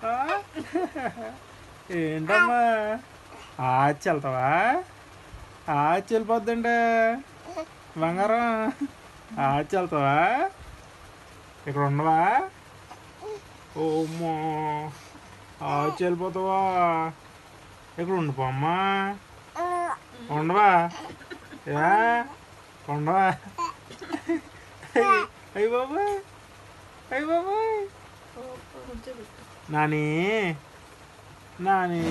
ఆ? ఏంటమ్మా ఆచి వెళ్తావా ఆచి వెళ్ళిపోద్దండి బంగారం ఆచి వెళ్తావా ఇక్కడ ఉండవా ఓమ్మో ఆచి వెళ్ళిపోతావా ఇక్కడ ఉండిపోమ్మా ఉండవా ఏ ఉండవా అయ్యి బాబాయ్ అయ్యి బాబాయ్ నాని నాని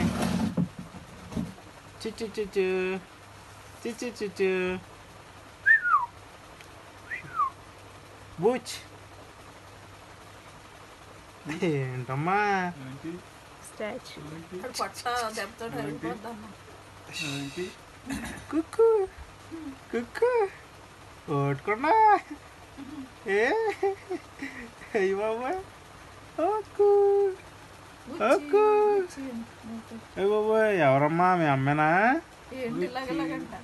చిచ్చు చిచ్చు చిచ్చు చిచ్చు బూచ్ ఏంటమ్మా స్టాచ్యూ ఇక్కడ పొట్ట దెబ్బతో వెళ్ళిపోద్దమ్మా కుక్కు కుక్కు ఓటుకుండా ఏ అయ్యి బాబాయ్ ఓకు ఓకు అయ్యి బాబాయ్ ఎవరమ్మా మీ అమ్మేనా ఏంటి ఇలాగలాగంట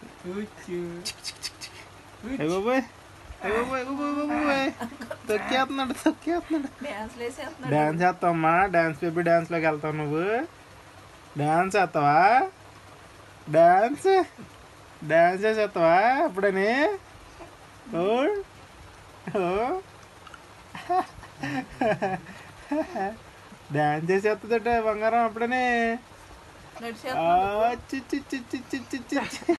అయ్యి బాబాయ్ అయ్యి బాబాయ్ అయ్యి బాబాయ్ బాబాయ్ తొక్కేస్తున్నాడు తొక్కేస్తున్నాడు డ్యాన్స్ వేసేస్తున్నాడు డాన్స్ చేస్తావమ్మా డాన్స్ బేబీ డాన్స్లోకి వెళ్తావు నువ్వు డాన్స్ చేస్తావా డాన్స్ డాన్స్ చేసేస్తావా అప్పుడని ఓ ఓ డాన్స్ చేసేస్తుందట బంగారం అప్పుడని నడిచే ఆ, చి చి చి చి చి చి చి